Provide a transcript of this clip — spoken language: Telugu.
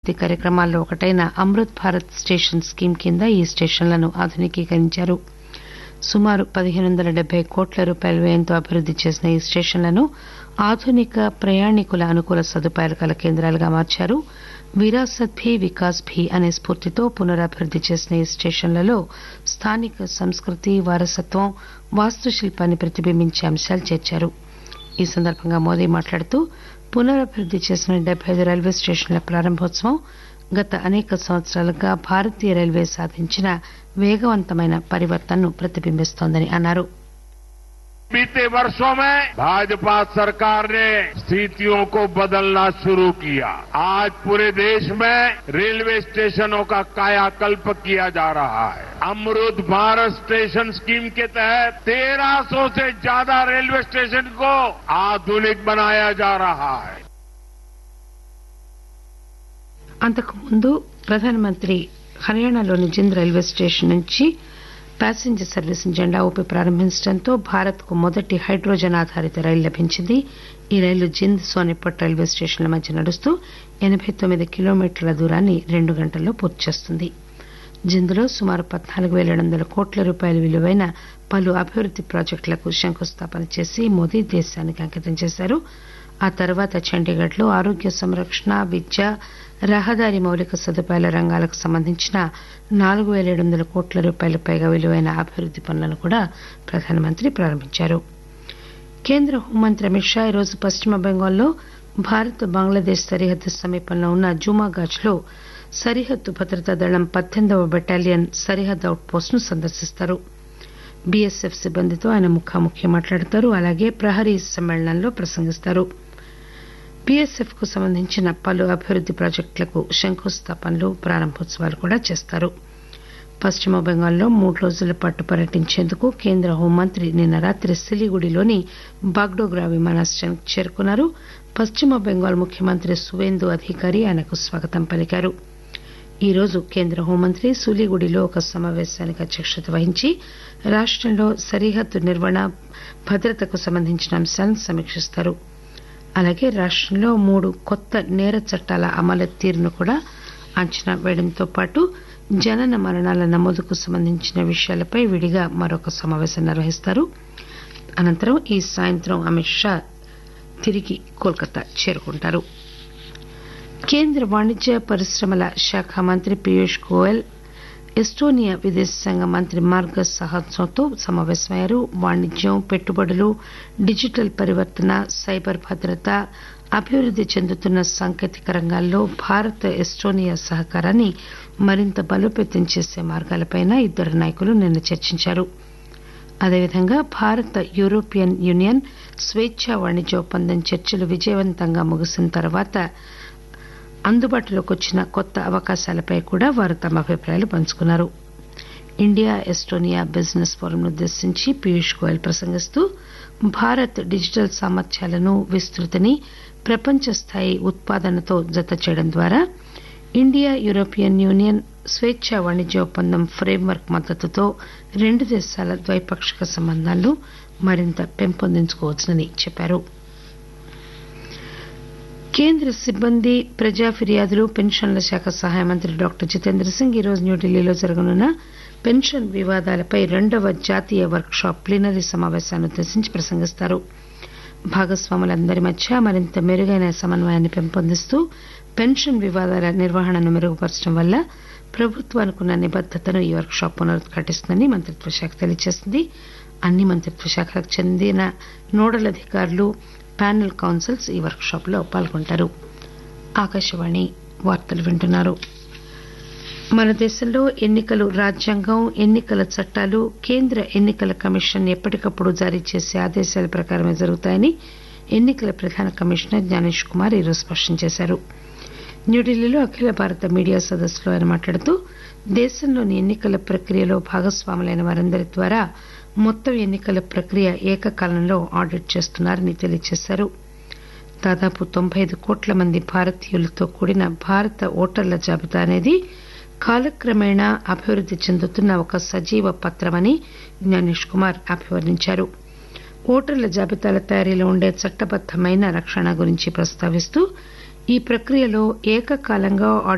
అభివృద్ది కార్యక్రమాల్లో ఒకటైన అమృత్ భారత్ స్టేషన్ స్కీమ్ కింద ఈ స్టేషన్లను ఆధునికీకరించారు సుమారు పదిహేను వందల డెబ్బై కోట్ల రూపాయల వ్యయంతో అభివృద్ది చేసిన ఈ స్టేషన్లను ఆధునిక ప్రయాణికుల అనుకూల సదుపాయాలు కల కేంద్రాలుగా మార్చారు విరాసత్ భీ వికాస్ భీ అనే స్ఫూర్తితో పునరభివృద్ది చేసిన ఈ స్టేషన్లలో స్థానిక సంస్కృతి వారసత్వం వాస్తుశిల్పాన్ని ప్రతిబింబించే అంశాలు చేర్చారు ఈ సందర్భంగా మోదీ మాట్లాడుతూ పునరభివృద్ది చేసిన డెబ్బై ఐదు రైల్వే స్టేషన్ల ప్రారంభోత్సవం గత అనేక సంవత్సరాలుగా భారతీయ రైల్వే సాధించిన వేగవంతమైన పరివర్తనను ప్రతిబింబిస్తోందని అన్నారు बीते वर्षों में भाजपा सरकार ने स्थितियों को बदलना शुरू किया आज पूरे देश में रेलवे स्टेशनों का कायाकल्प किया जा रहा है अमृत भारत स्टेशन स्कीम के तहत 1300 से ज्यादा रेलवे स्टेशन को आधुनिक बनाया जा रहा है అంతకుముందు ప్రధానమంత్రి హర్యానాలోని జింద్ రైల్వే స్టేషన్ నుంచి ప్యాసింజర్ సర్వీస్ జెండా ఊపి ప్రారంభించడంతో భారత్ కు మొదటి హైడ్రోజన్ ఆధారిత రైలు లభించింది ఈ రైలు జింద్ సోనిపట్ రైల్వే స్టేషన్ల మధ్య నడుస్తూ ఎనబై తొమ్మిది కిలోమీటర్ల దూరాన్ని రెండు గంటల్లో పూర్తి చేస్తుంది జింద్లో సుమారు పద్నాలుగు పేల ఏడు వందల కోట్ల రూపాయల విలువైన పలు అభివృద్ది ప్రాజెక్టులకు శంకుస్థాపన చేసి మోదీ దేశానికి అంకితం చేశారు ఆ తర్వాత చండీగఢ్ లో ఆరోగ్య సంరక్షణ విద్య రహదారి మౌలిక సదుపాయాల రంగాలకు సంబంధించిన నాలుగు పేల ఏడు వందల కోట్ల రూపాయల పైగా విలువైన అభివృద్ది పనులను కూడా ప్రధానమంత్రి ప్రారంభించారు కేంద్ర హోంమంత్రి అమిత్ షా ఈరోజు పశ్చిమ బెంగాల్లో భారత్ బంగ్లాదేశ్ సరిహద్దు సమీపంలో ఉన్న జుమాగాజ్ లో సరిహద్దు భద్రతా దళం పద్దెనిమిదవ బెటాలియన్ సరిహద్దు అవుట్ పోస్ట్ ను సందర్శిస్తారు బీఎస్ఎఫ్ సిబ్బందితో ఆయన ముఖాముఖి మాట్లాడతారు అలాగే ప్రహరీ సమ్మేళనంలో ప్రసంగిస్తారు బీఎస్ఎఫ్ కు సంబంధించిన పలు అభివృద్ది ప్రాజెక్టులకు శంకుస్థాపనలు ప్రారంభోత్సవాలు కూడా చేస్తారు పశ్చిమ బెంగాల్లో మూడు రోజుల పాటు పర్యటించేందుకు కేంద్ర హోంమంత్రి నిన్న రాత్రి సిలిగుడిలోని బాగ్డోగ్రా విమానాశ్రయానికి చేరుకున్నారు పశ్చిమ బెంగాల్ ముఖ్యమంత్రి సువేందు అధికారి ఆయనకు స్వాగతం పలికారు ఈ రోజు కేంద్ర హోంమంత్రి సూలిగుడిలో ఒక సమావేశానికి అధ్యక్షత వహించి రాష్టంలో సరిహద్దు నిర్వహణ భద్రతకు సంబంధించిన అంశాలను సమీక్షిస్తారు అలాగే రాష్టంలో మూడు కొత్త నేర చట్టాల అమలు తీరును కూడా అంచనా వేయడంతో పాటు జనన మరణాల నమోదుకు సంబంధించిన విషయాలపై విడిగా మరొక సమావేశం నిర్వహిస్తారు అనంతరం ఈ సాయంత్రం అమిత్ షా తిరిగి కోల్కతా చేరుకుంటారు కేంద్ర వాణిజ్య పరిశ్రమల శాఖ మంత్రి పీయూష్ గోయల్ ఎస్టోనియా విదేశాంగ మంత్రి మార్గస్ సహాత్సోతో సమావేశమయ్యారు వాణిజ్యం పెట్టుబడులు డిజిటల్ పరివర్తన సైబర్ భద్రత అభివృద్ది చెందుతున్న సాంకేతిక రంగాల్లో భారత్ ఎస్టోనియా సహకారాన్ని మరింత బలోపేతం చేసే మార్గాలపై ఇద్దరు నాయకులు నిన్న చర్చించారు అదేవిధంగా భారత యూరోపియన్ యూనియన్ స్వేచ్ఛా వాణిజ్య ఒప్పందం చర్చలు విజయవంతంగా ముగిసిన తర్వాత అందుబాటులోకి వచ్చిన కొత్త అవకాశాలపై కూడా వారు తమ అభిప్రాయాలు పంచుకున్నారు ఇండియా ఎస్టోనియా బిజినెస్ ఫోరంను ఉద్దేశించి పీయూష్ గోయల్ ప్రసంగిస్తూ భారత్ డిజిటల్ సామర్థ్యాలను విస్తృతిని ప్రపంచ స్థాయి ఉత్పాదనతో జత చేయడం ద్వారా ఇండియా యూరోపియన్ యూనియన్ స్వేచ్ఛా వాణిజ్య ఒప్పందం ఫ్రేమ్వర్క్ మద్దతుతో రెండు దేశాల ద్వైపాక్షిక సంబంధాలను మరింత పెంపొందించుకోవచ్చునని చెప్పారు కేంద్ర సిబ్బంది ప్రజా ఫిర్యాదులు పెన్షన్ల శాఖ సహాయ మంత్రి డాక్టర్ జితేంద్ర సింగ్ ఈరోజు న్యూఢిల్లీలో జరగనున్న పెన్షన్ వివాదాలపై రెండవ జాతీయ వర్క్ షాప్ ప్లీనరీ సమావేశాన్ని ఉద్దేశించి ప్రసంగిస్తారు భాగస్వాములందరి మధ్య మరింత మెరుగైన సమన్వయాన్ని పెంపొందిస్తూ పెన్షన్ వివాదాల నిర్వహణను మెరుగుపరచడం వల్ల ప్రభుత్వానికున్న నిబద్దతను ఈ వర్క్ షాప్ పునరుద్ఘాటిస్తుందని మంత్రిత్వ శాఖ తెలియజేసింది అన్ని మంత్రిత్వ శాఖలకు చెందిన నోడల్ అధికారులు ప్యానెల్ కౌన్సిల్స్ ఈ వర్క్ షాప్ లో పాల్గొంటారు ఆకాశవాణి వార్తలు వింటున్నారు మన దేశంలో ఎన్నికలు రాజ్యాంగం ఎన్నికల చట్టాలు కేంద్ర ఎన్నికల కమిషన్ ఎప్పటికప్పుడు జారీ చేసే ఆదేశాల ప్రకారమే జరుగుతాయని ఎన్నికల ప్రధాన కమిషనర్ జ్ఞానేష్ కుమార్ ఈరోజు స్పష్టం చేశారు న్యూఢిల్లీలో అఖిల భారత మీడియా సదస్సులో ఆయన మాట్లాడుతూ దేశంలోని ఎన్నికల ప్రక్రియలో భాగస్వాములైన వారందరి ద్వారా మొత్తం ఎన్నికల ప్రక్రియ ఏకకాలంలో ఆడిట్ చేస్తున్నారని తెలియజేశారు దాదాపు తొంభై ఐదు కోట్ల మంది భారతీయులతో కూడిన భారత ఓటర్ల జాబితా అనేది కాలక్రమేణా అభివృద్ది చెందుతున్న ఒక సజీవ పత్రమని జ్ఞానేష్ కుమార్ అభివర్ణించారు ఓటర్ల జాబితాల తయారీలో ఉండే చట్టబద్దమైన రక్షణ గురించి ప్రస్తావిస్తూ ఈ ప్రక్రియలో ఏకకాలంగా